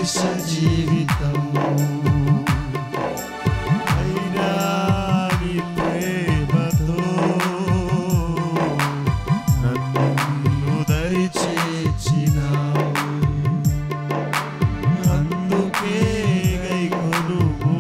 శేష జీవితం అయినా నీ ప్రేమతో నన్ను దరి చేర్చినావు అందుకే గైకొనుము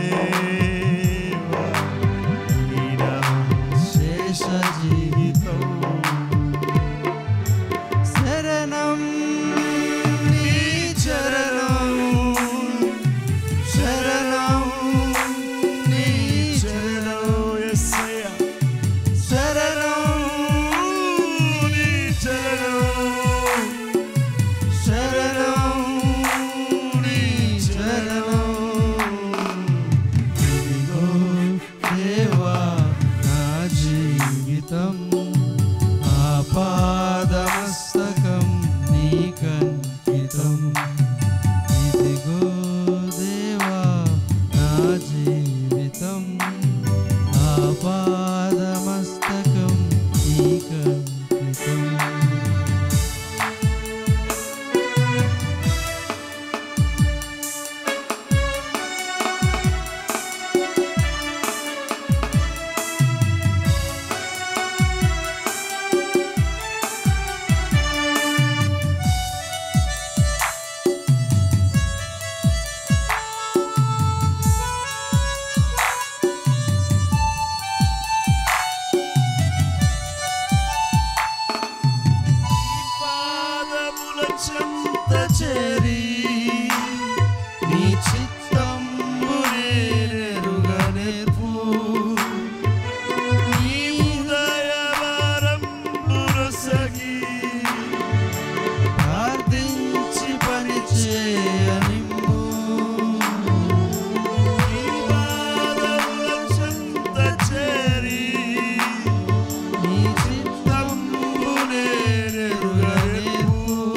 దేవా నీ నా శేష జీవితం శరణం నీ చరణం శరణం నీ చరణం యేసయ్య శరణం నీ చరణం శరణం నీ చరణం ఇదిగో దేవా నా జీవితం ఆపాదమస్తకం నీకంకితం ఇదిగో దేవా నా జీవితం ఆపాదమస్తకం నీకంకితం పాదముల చెంత చేరి నీ చిత్తంబు నేరుగనేర్పు నీ ఉదయవారంబురసగి ప్రార్థించి పని చేయనిమ్ము నీ పాదముల చెంత చేరి నీ చిత్తంబు నేరుగనేర్పు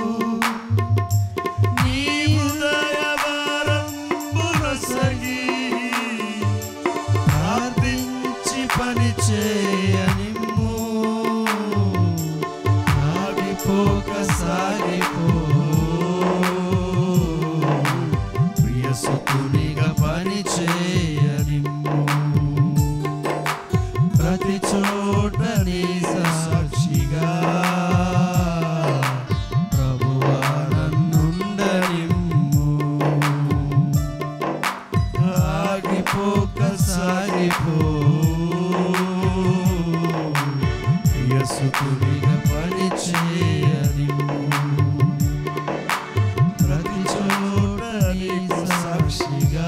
నీ హృదయవారంబురసగి ప్రార్థించి పని చేయనిమ్ము ఆగిపోక సాగిపో ప్రియసుకునిగా పని చేయనిమ్ము ప్రతి చోట నీ సాక్షిగా ప్రభువా నన్నుండనిమ్ము ఆగిపోక సాగిపో యసుకునిగా పని చేయనిమ్ము ప్రతి చోట నీకు సాక్షిగా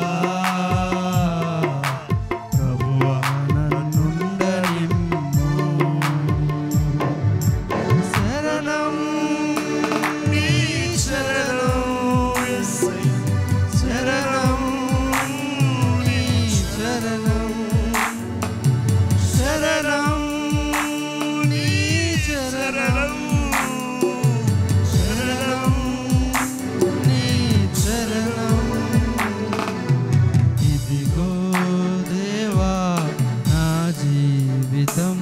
ప్రభువా నన్నుండనిమ్ము శరణం నీ శరణం యేసయ్య. శరణం నీ శరణం శరణం నీ శరణం శరణం నీ శరణం ఇదిగో దేవా నా జీవితం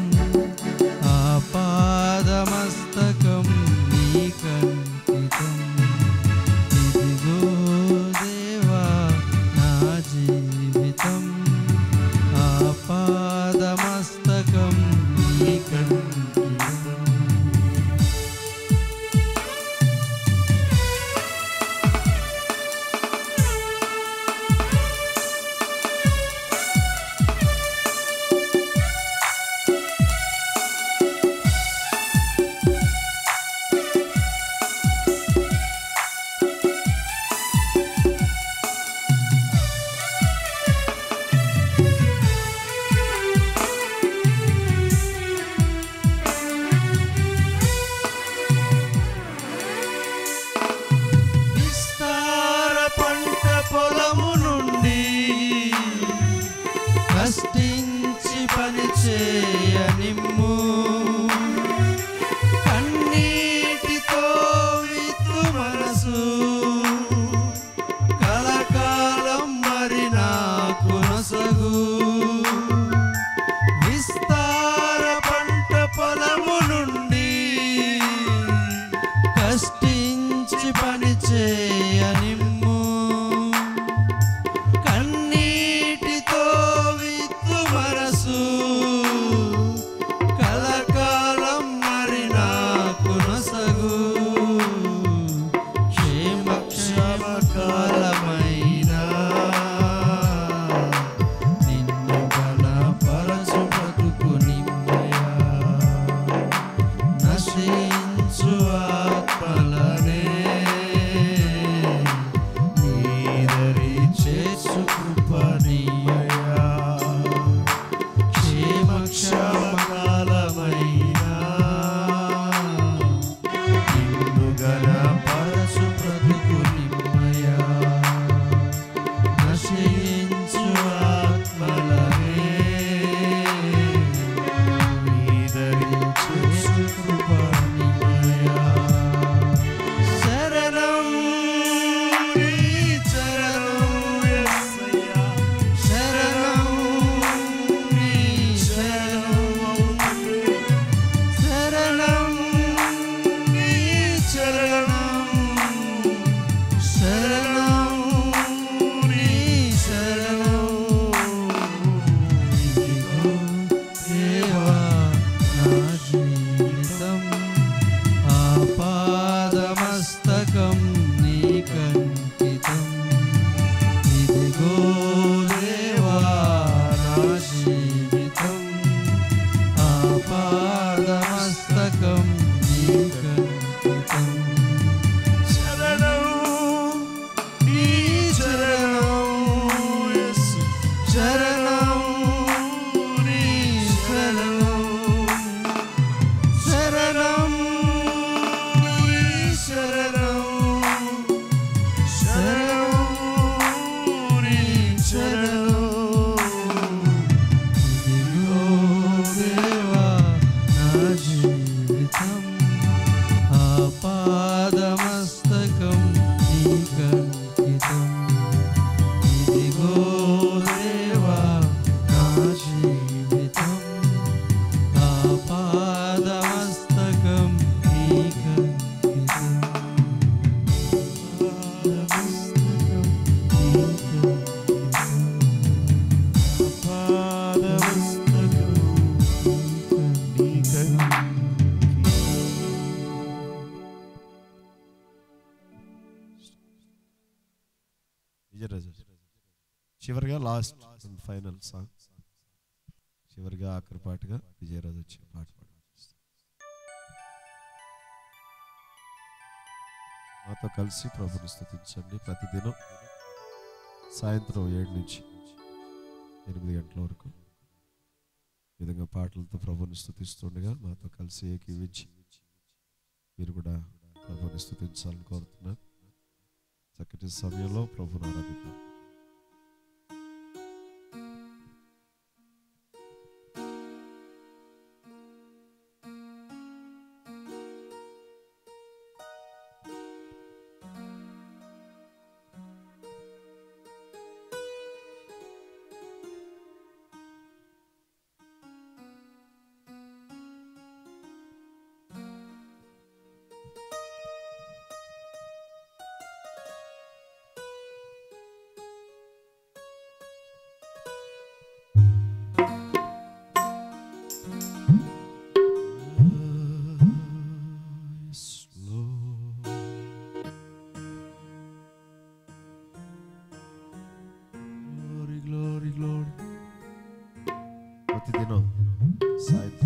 ఆపాదమస్తకం నీకంకితం ఇదిగో దేవా నా జీవితం ఆపాదమస్తకం నీకంకితం విస్తార పంట పొలము నుండి కష్టించి పని చేయనిమ్ము కన్నీటితో విత్తు మనసు కలకాలం మరి నాకు నొసగు విస్తార పంట పొలము నుండి కష్టించి పని చేయనిమ్ము విజయరాజు చివరిగా లాస్ట్ అండ్ ఫైనల్ సాంగ్ చివరిగా ఆఖరి పాటగా విజయరాజు వచ్చి పాట పాడు మాతో కలిసి ప్రభుని స్థుతించండి ప్రతిదినం సాయంత్రం ఏడు నుంచి ఎనిమిది గంటల వరకు ఈ విధంగా పాటలతో ప్రభుని స్థుతిస్తుండగా మాతో కలిసి ఏకీవించి మీరు కూడా ప్రభుని స్థుతించాలని కోరుతున్నాను చక్కటి సమయంలో ప్రభుని ఆరాధిద్దాం Yes, Lord. Glory, glory, glory. ప్రతిదినం సాయంత్రం